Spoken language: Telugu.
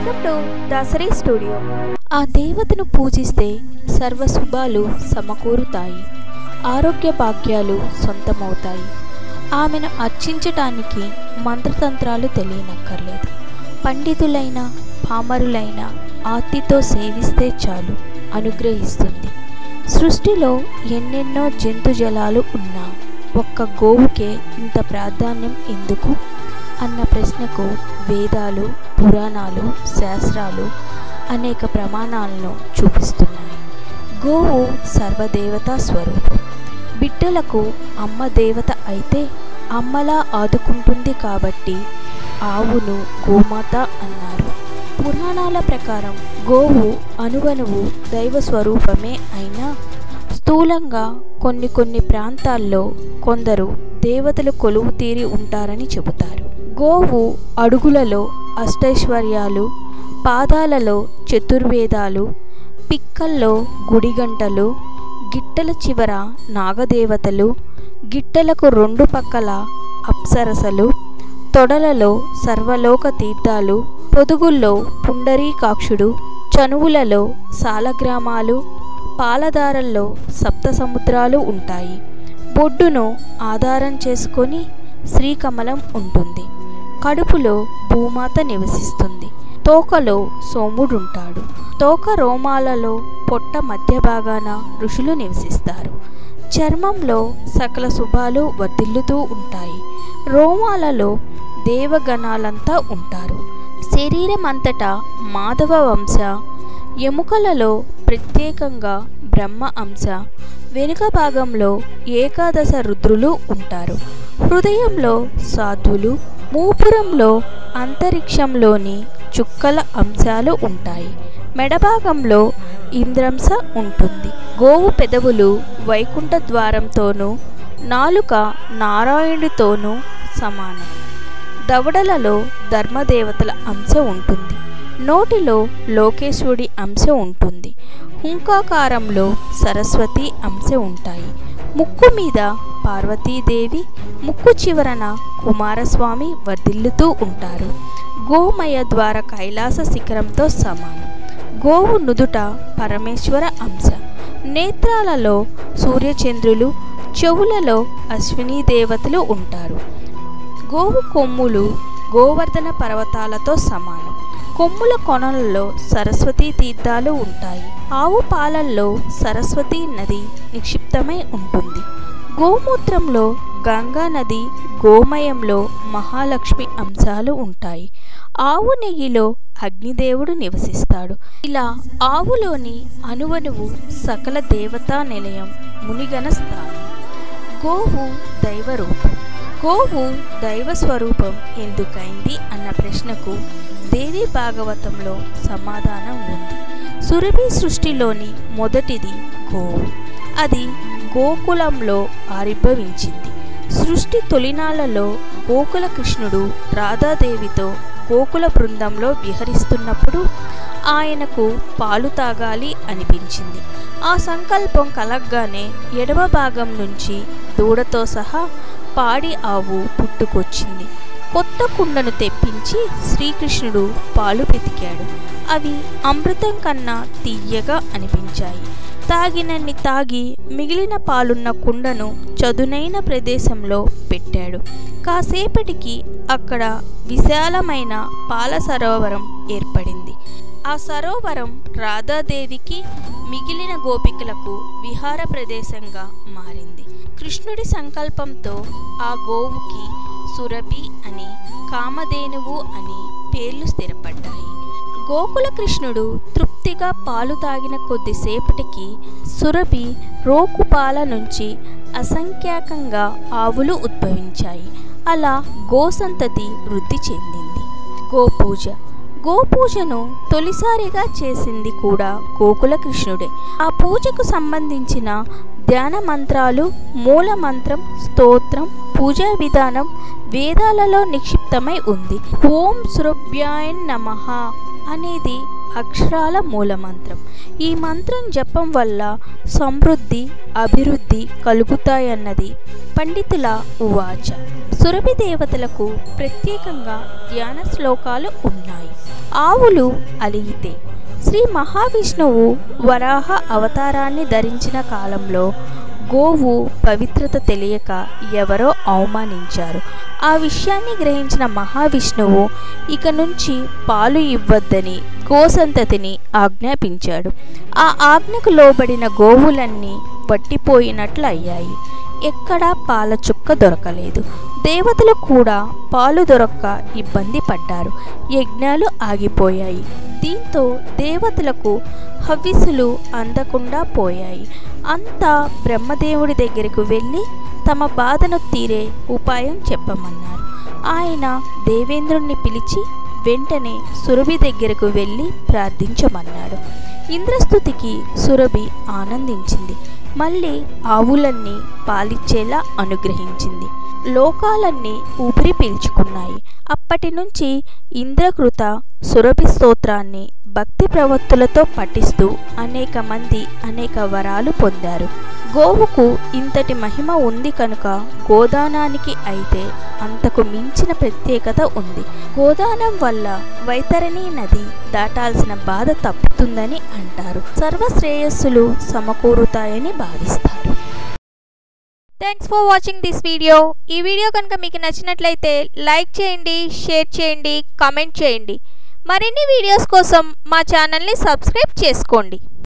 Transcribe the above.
వెల్కమ్ టు దాసరి స్టూడియో ఆ దేవతను పూజిస్తే సర్వశుభాలు సమకూరుతాయి ఆరోగ్య భాగ్యాలు సొంతమవుతాయి ఆమెను అర్చించటానికి మంత్రతంత్రాలు తెలియనక్కర్లేదు పండితులైన పామరులైన ఆర్తితో సేవిస్తే చాలు అనుగ్రహిస్తుంది సృష్టిలో ఎన్నెన్నో జంతుజలాలు ఉన్నా ఒక్క గోవుకే ఇంత ప్రాధాన్యం ఎందుకు అన్న ప్రశ్నకు వేదాలు పురాణాలు శాస్త్రాలు అనేక ప్రమాణాలను చూపిస్తున్నాయి గోవు సర్వదేవతా స్వరూపం బిడ్డలకు అమ్మ దేవత అయితే అమ్మలా ఆదుకుంటుంది కాబట్టి ఆవును గోమాత అన్నారు పురాణాల ప్రకారం గోవు అణువణువు దైవ స్వరూపమే అయినా స్థూలంగా కొన్ని కొన్ని ప్రాంతాల్లో కొందరు దేవతలు కొలువు తీరి ఉంటారని చెబుతారు గోవు అడుగులలో అష్టైశ్వర్యాలు పాదాలలో చతుర్వేదాలు పిక్కల్లో గుడిగంటలు గిట్టల చివర నాగదేవతలు గిట్టలకు రెండు పక్కల అప్సరసలు తొడలలో సర్వలోక తీర్థాలు పొదుగుల్లో పుండరీకాక్షుడు చనువులలో సాలగ్రామాలు పాలదారల్లో సప్త సముద్రాలు ఉంటాయి బొడ్డును ఆధారం చేసుకొని శ్రీకమలం ఉంటుంది కడుపులో భూమాత నివసిస్తుంది తోకలో సోముడుంటాడు తోక రోమాలలో పొట్ట మధ్య భాగాన ఋషులు నివసిస్తారు చర్మంలో సకల శుభాలు వర్ధిల్లుతూ ఉంటాయి రోమాలలో దేవగణాలంతా ఉంటారు శరీరం అంతటా మాధవ వంశ ఎముకలలో ప్రత్యేకంగా బ్రహ్మ అంశ వెనుక భాగంలో ఏకాదశ రుద్రులు ఉంటారు హృదయంలో సాధువులు మూపురంలో అంతరిక్షంలోని చుక్కల అంశాలు ఉంటాయి మెడభాగంలో ఇంద్రంస ఉంటుంది గోవు పెదవులు వైకుంఠ ద్వారంతోనూ నాలుక నారాయణుడితోనూ సమానం దవడలలో ధర్మదేవతల అంశ ఉంటుంది నోటిలో లోకేశ్వరుడి అంశ ఉంటుంది హుంకాకారంలో సరస్వతి అంశ ఉంటాయి ముక్కు మీద పార్వతీదేవి ముక్కు చివరన కుమారస్వామి వర్ధిల్లుతూ ఉంటారు గోమయ ద్వార కైలాస శిఖరంతో సమానం గోవు నుదుట పరమేశ్వర అంశ నేత్రాలలో సూర్యచంద్రులు చెవులలో అశ్విని దేవతలు ఉంటారు గోవు కొమ్ములు గోవర్ధన పర్వతాలతో సమానం కొమ్ముల కొనలలో సరస్వతీ తీర్థాలు ఉంటాయి ఆవు పాలల్లో సరస్వతీ నది నిక్షిప్తమై ఉంటుంది గోమూత్రంలో గంగా నది గోమయంలో మహాలక్ష్మి అంశాలు ఉంటాయి ఆవు నెయ్యిలో అగ్నిదేవుడు నివసిస్తాడు ఇలా ఆవులోని అణువణువు సకల దేవతా నిలయం మునిగన స్థానం గోవు దైవరూపం గోవు దైవ స్వరూపం ఎందుకైంది అన్న ప్రశ్నకు దేవి భాగవతంలో సమాధానం ఉంది సురభి సృష్టిలోని మొదటిది గోవు అది గోకులంలో ఆవిర్భవించింది సృష్టి తొలినాళ్లలో గోకుల కృష్ణుడు రాధాదేవితో గోకుల బృందంలో విహరిస్తున్నప్పుడు ఆయనకు పాలు తాగాలి అనిపించింది ఆ సంకల్పం కలగ్గానే ఎడమ భాగం నుంచి దూడతో సహా పాడి ఆవు పుట్టుకొచ్చింది కొత్త కుండను తెప్పించి శ్రీకృష్ణుడు పాలు పితికాడు అవి అమృతం కన్నా తీయగా అనిపించాయి తాగినన్ని తాగి మిగిలిన పాలున్న కుండను చదునైన ప్రదేశంలో పెట్టాడు కాసేపటికి అక్కడ విశాలమైన పాల సరోవరం ఏర్పడింది ఆ సరోవరం రాధాదేవికి మిగిలిన గోపికలకు విహార ప్రదేశంగా మారింది కృష్ణుడి సంకల్పంతో ఆ గోవుకి సురభి అని కామధేనువు అని పేర్లు స్థిరపడ్డాయి గోకుల కృష్ణుడు తృప్తిగా పాలు తాగిన కొద్దిసేపటికి సురభి రోకుపాల నుంచి అసంఖ్యాకంగా ఆవులు ఉద్భవించాయి అలా గోసంతతి వృద్ధి చెందింది గోపూజ గోపూజను తొలిసారిగా చేసింది కూడా గోకుల కృష్ణుడే ఆ పూజకు సంబంధించిన ధ్యాన మంత్రాలు మూల మంత్రం స్తోత్రం పూజా విధానం వేదాలలో నిక్షిప్తమై ఉంది ఓం సురభ్యాయ నమః అనేది అక్షరాల మూలమంత్రం ఈ మంత్రం జపం వల్ల సమృద్ధి అభివృద్ధి కలుగుతాయన్నది పండితుల ఉవాచ సురభి దేవతలకు ప్రత్యేకంగా ధ్యాన శ్లోకాలు ఉన్నాయి ఆవులు అలిగితే శ్రీ మహావిష్ణువు వరాహ అవతారాన్ని ధరించిన కాలంలో గోవు పవిత్రత తెలియక ఎవరో అవమానించారు ఆ విషయాన్ని గ్రహించిన మహావిష్ణువు ఇక నుంచి పాలు ఇవ్వద్దని గోసంతతిని ఆజ్ఞాపించాడు ఆ ఆజ్ఞకు లోబడిన గోవులన్నీ పట్టిపోయినట్లు అయ్యాయి ఎక్కడా పాల చుక్క దొరకలేదు దేవతలు కూడా పాలు దొరక్క ఇబ్బంది పడ్డారు యజ్ఞాలు ఆగిపోయాయి దీంతో దేవతలకు హవ్విసులు అందకుండా పోయాయి అంతా బ్రహ్మదేవుడి దగ్గరకు వెళ్ళి తమ బాధను తీరే ఉపాయం చెప్పమన్నారు ఆయన దేవేంద్రుణ్ణి పిలిచి వెంటనే సురభి దగ్గరకు వెళ్ళి ప్రార్థించమన్నాడు ఇంద్రస్తుతికి సురభి ఆనందించింది మళ్ళీ ఆవులన్నీ పాలిచ్చేలా అనుగ్రహించింది లోకాలన్నీ ఊపిరి పీల్చుకున్నాయి అప్పటి నుంచి ఇంద్రకృత సురభి స్తోత్రాన్ని భక్తి ప్రవత్తులతో పఠిస్తూ అనేక మంది అనేక వరాలు పొందారు గోవుకు ఇంతటి మహిమ ఉంది కనుక గోదానానికి అయితే అంతకు మించిన ప్రత్యేకత ఉంది గోదానం వల్ల వైతరణి నది దాటాల్సిన బాధ తప్పుతుందని అంటారు సర్వశ్రేయస్సులు సమకూరుతాయని భావిస్తారు thanks for watching this video ఈ వీడియో కనుక మీకు నచ్చినట్లయితే లైక్ చేయండి షేర్ చేయండి కామెంట్ చేయండి మరిన్ని వీడియోస్ కోసం మా ఛానల్ని సబ్స్క్రైబ్ చేసుకోండి